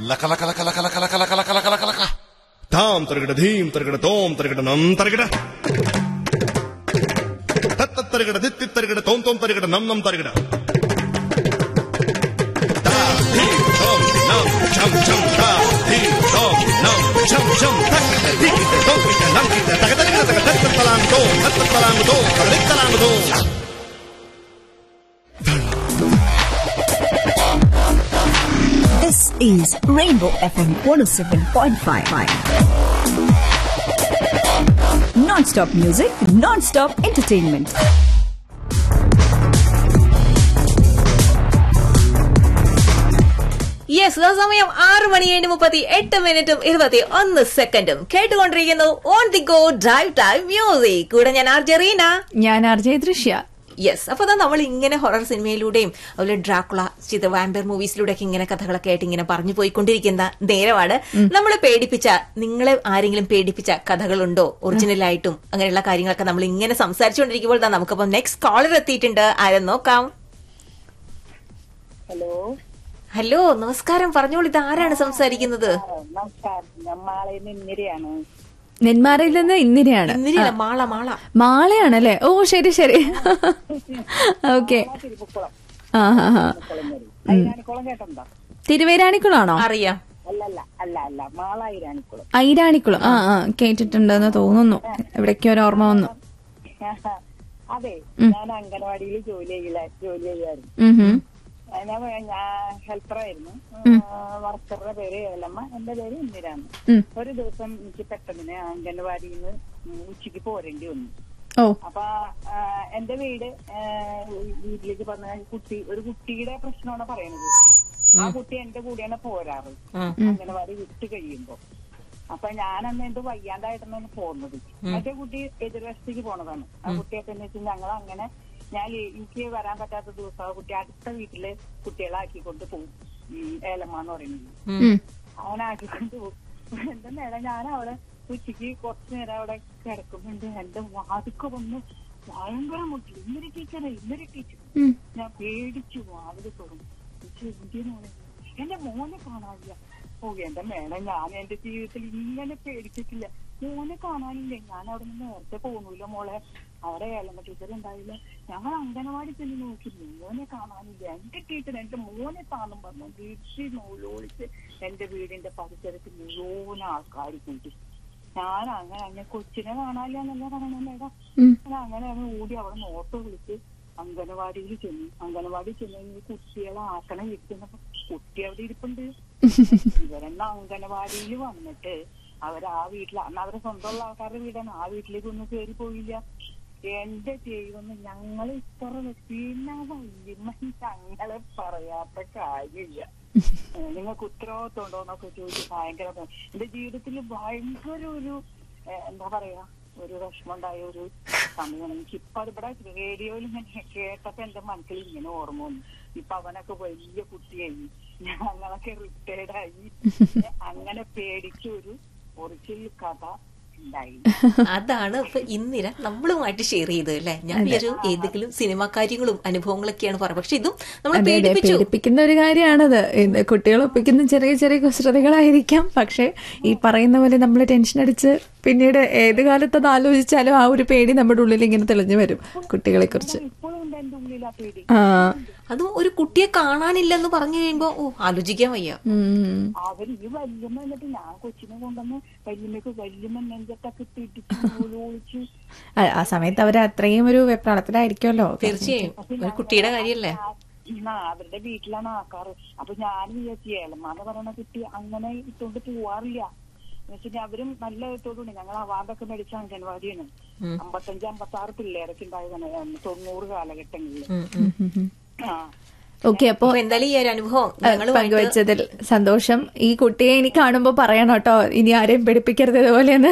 ലക ലക ലക ലക ലക ലക ലക ലക ലക ലക ലക ധാം തരകിട ധീം തരകിട തോം തരകിട നം തരകിട തത്ത തരകിട ദിത്തി തരകിട തോം തോം തരകിട നം നം തരകിട ധാ, ധീം, തോം, നം, ഛം, ഛം, ധാ, ധീം, തോം, നം, ഛം, ഛം, തക്കിട, ദിക്കിട, തോക്കിട, നംകിട, തക തരകിട, തക തത്തത്തലാങ് തോം, തത്തത്തലാങ് തോം, തകടിത്തലാങ് തോം. This is Rainbow FM 107.5. Non-stop music, non-stop entertainment. Yes ആ സമയം ആറ് മണി കഴിഞ്ഞ് മുപ്പത്തി എട്ട് മിനിറ്റും ഇരുപത്തി ഒന്ന് സെക്കൻഡും കേട്ടുകൊണ്ടിരിക്കുന്നു on the go drive time music കൂടെ ഞാൻ ആർ ജെറീന ഞാൻ ആർജെ ദൃശ്യ യെസ് അപ്പൊ അതാ നമ്മൾ ഇങ്ങനെ ഹൊറർ സിനിമയിലൂടെയും അതുപോലെ ഡ്രാക്കുള ചിത്ര വാമ്പയർ മൂവീസിലൂടെ ഒക്കെ ഇങ്ങനെ കഥകളൊക്കെ ആയിട്ട് ഇങ്ങനെ പറഞ്ഞു പോയിക്കൊണ്ടിരിക്കുന്ന നേരമാണ് നമ്മളെ പേടിപ്പിച്ച നിങ്ങളെ ആരെങ്കിലും പേടിപ്പിച്ച കഥകളുണ്ടോ ഒറിജിനൽ ആയിട്ടും അങ്ങനെയുള്ള കാര്യങ്ങളൊക്കെ നമ്മൾ ഇങ്ങനെ സംസാരിച്ചുകൊണ്ടിരിക്കുമ്പോൾ ദാ നമുക്കപ്പം നെക്സ്റ്റ് കോളർ എത്തിയിട്ടുണ്ട് ആരും നോക്കാം ഹലോ ഹലോ നമസ്കാരം പറഞ്ഞോളൂ ഇത് ആരാണ് സംസാരിക്കുന്നത് നമസ്കാരം ഞാൻ മാളയിൽ ഇന്ദിരയാണ് നെന്മാറയിൽ നിന്ന് ഇന്ദിരയാണ് ഇന്നിരില്ല മാള മാള മാളയാണല്ലേ ഓ ശരി ശരി ഓക്കെ തിരുപ്പുക്കുളം ആ ഹാ ഹാ ഐരാണിക്കുളം കേട്ടോ തിരുവേരാണിക്കുളാണോ അറിയാം അല്ലല്ല അല്ല അല്ല മാള ഐരാണിക്കുളം ഐരാണിക്കുളം ആ ആ കേട്ടിട്ടുണ്ടെന്ന് തോന്നുന്നു എവിടേക്കോ ഒരു ഓർമ്മ വന്നു അതെ ഞാൻ അംഗനവാടിയിൽ ജോലി ചെയ്യില്ല ജോലി ചെയ്യായിരുന്നു ഉം ഹും. ആ, ഞാൻ ഞാൻ ഹെൽപ്പറായിരുന്നു വർക്കറുടെ പേര് ഏലമ്മ എന്റെ പേര് ഇന്ദിരാണ് ഉം. ഒരു ദിവസം എനിക്ക് പെട്ടെന്ന് അംഗനവാടിയിൽ നിന്ന് ഉച്ചയ്ക്ക് പോരേണ്ടി വന്നു ഓ അപ്പൊ ആ, എന്റെ വീട് ആ, വീട്ടിലേക്ക് പറഞ്ഞ കുട്ടി ഒരു കുട്ടിയുടെ പ്രശ്നമാണ് പറയണത് ആ കുട്ടി എന്റെ കൂടെയാണ് പോരാറ് അംഗനവാടി വിട്ട് കഴിയുമ്പോ അപ്പൊ ഞാൻ അന്ന് എന്റെ വയ്യാണ്ടായിട്ടാണ് പോകുന്നത് മറ്റേ കുട്ടി എതിർവശത്തേക്ക് പോണതാണ് ആ കുട്ടിയൊക്കെ എന്ന് വെച്ചാൽ ഞങ്ങൾ അങ്ങനെ ഞാൻ ലീ- എനിക്ക് വരാൻ പറ്റാത്ത ദിവസം ആ കുട്ടി അടുത്ത വീട്ടില് കുട്ടികളെ ആക്കിക്കൊണ്ട് പോകും ഉം, ഏലമ്മ എന്ന് പറയുന്നത് ഉം. അവനെ ആക്കിക്കൊണ്ട് പോകും എന്റെ നേരം ഞാൻ അവിടെ ഉച്ചക്ക് കുറച്ചു നേരം അവിടെ കിടക്കുമ്പോണ്ട് എന്റെ വാതിക്ക് വന്ന് ഭയങ്കര മുട്ടി ഇന്നൊരു ടീച്ചറെ ഇന്നൊരു ടീച്ചർ ഉം. ഞാൻ പേടിച്ചു വാതില് തുറന്നു ചേച്ചി, എന്തിനാ മോനെ? എന്റെ മോനെ കാണാനില്ല ഓ എന്റെ മേലെ ഞാൻ എന്റെ ജീവിതത്തിൽ ഇങ്ങനെ പേടിച്ചിട്ടില്ല മോനെ കാണാനില്ലേ ഞാൻ അവിടെ നിന്ന് നേരത്തെ പോകുന്നില്ല മോളെ അവിടെ ഏലമ്മ ടീച്ചർ ഉണ്ടായില്ല ഞങ്ങൾ അംഗനവാടി ചെന്ന് നോക്കി മോനെ കാണാനില്ല എന്റെ ടീച്ചർ എന്റെ മോനെ കാണും പറഞ്ഞു വീട്ടിൽ നൂലോളിച്ച് എന്റെ വീടിന്റെ പരിസരത്ത് മുഴുവൻ ആൾക്കാർ കൂട്ടി ഞാൻ അങ്ങനെ അങ്ങനെ കൊച്ചിനെ കാണാനില്ല എന്നല്ല പറയണ മേഡം ഞാൻ അങ്ങനെ അങ്ങ് ഓടി അവിടെ നിന്ന് ഓട്ടോ വിളിച്ച് അംഗനവാടിയിൽ ചെന്നു അംഗനവാടി ചെന്ന് ഈ കുട്ടികളെ ആക്കണ ഇരിക്കുന്നപ്പോ കുട്ടി അവിടെ ഇരിപ്പുണ്ട് ഇവരെന്ന അംഗനവാടിയിൽ വന്നിട്ട് അവർ ആ വീട്ടിൽ അന്ന് അവരെ സ്വന്തമുള്ള ആൾക്കാരുടെ വീടാണ് ആ വീട്ടിലേക്ക് ഒന്നും കയറി പോയില്ല എന്റെ ദൈവം ഞങ്ങൾ ഇത്ര പിന്നെ വല്യമ്മ ഞങ്ങളെ പറയാത്ത കാര്യമില്ല ഏഹ് നിങ്ങൾക്ക് ഉത്തരവാദിത്വം ഉണ്ടോ എന്നൊക്കെ ചോദിച്ചു ഭയങ്കര എന്റെ ജീവിതത്തിൽ ഭയങ്കര ഒരു ഏഹ് എന്താ പറയാ ഒരു വിഷമമുണ്ടായ ഒരു സമയമാണ് എനിക്ക് ഇപ്പൊ അതിവിടെ റേഡിയോയിൽ ഇങ്ങനെ കേട്ടപ്പോ എന്റെ മനസ്സിൽ ഇങ്ങനെ ഓർമ്മ വന്നു ഇപ്പൊ അവനൊക്കെ വലിയ കുട്ടിയായി ഞങ്ങളൊക്കെ റിട്ടയർഡ് ആയി അങ്ങനെ പേടിച്ച ഒരു ഒറിജിനൽ കഥ ഉണ്ടായി അതാണ് ഇപ്പൊ ഇന്ദിര നമ്മളുമായിട്ട് ഷെയർ ചെയ്തത് അല്ലെ ഞാൻ വിചാരിച്ചു ഏതെങ്കിലും സിനിമാ കാര്യങ്ങളും അനുഭവങ്ങളൊക്കെയാണ് പറയുന്നത് പക്ഷെ ഇതും നമ്മളെ അതെ അതെ പേടിപ്പിച്ചു പേടിപ്പിക്കുന്ന ഒരു കാര്യമാണത് ഇത് കുട്ടികൾ ഒപ്പിക്കുന്ന ചെറിയ ചെറിയ കുസൃതികളായിരിക്കാം പക്ഷെ ഈ പറയുന്ന പോലെ നമ്മൾ ടെൻഷൻ അടിച്ച് പിന്നീട് ഏത് കാലത്ത് അത് ആലോചിച്ചാലും ആ ഒരു പേടി നമ്മുടെ ഉള്ളിൽ ഇങ്ങനെ തെളിഞ്ഞു വരും കുട്ടികളെ കുറിച്ച് ഇപ്പോഴും ഉണ്ട് എന്റെ ഉള്ളിൽ ആ പേടി ആ അതും ഒരു കുട്ടിയെ കാണാനില്ലെന്ന് പറഞ്ഞു കഴിയുമ്പോ ഓ ആലോചിക്കാൻ വയ്യ ഉം. അവർ ഈ വല്യമ്മ എന്നിട്ട് ഞാൻ കൊച്ചിനെ കൊണ്ടുവന്ന് വല്യമ്മക്ക് വല്യമ്മ നെഞ്ചത്തൊക്കെ പിടിച്ച് നൂലോളിച്ച് ആ- ആ സമയത്ത് അവർ അത്രയും ഒരു വെപ്രാളത്തിലായിരിക്കുമല്ലോ തീർച്ചയായും ഒരു കുട്ടിയുടെ കാര്യല്ലേ ആ അവരുടെ വീട്ടിലാണ് ആക്കാറ് അപ്പൊ ഞാൻ വിചാരിച്ചു ഏലമ്മാന്ന് പറയുന്ന കുട്ടി അങ്ങനെ ഇട്ടുകൊണ്ട് പോവാറില്ല എന്നുവെച്ചാൽ അവരും നല്ല ഇട്ടോടുണ്ട് ഞങ്ങൾ അവാർഡൊക്കെ മേടിച്ച അംഗൻവാടിയാണ് അമ്പത്തഞ്ച് അമ്പത്തി ആറ് പിള്ളേരൊക്കെ ഉണ്ടായതാണ് തൊണ്ണൂറ് കാലഘട്ടങ്ങളിൽ ആ ഓക്കെ അപ്പോ അപ്പൊ എന്തായാലും ഈ ഒരു അനുഭവം ആ, ഞങ്ങൾ പങ്കുവച്ചതിൽ സന്തോഷം ഈ കുട്ടിയെ ഇനി കാണുമ്പോ പറയണം കേട്ടോ ഇനി ആരെയും പിടിപ്പിക്കരുത് ഇതുപോലെ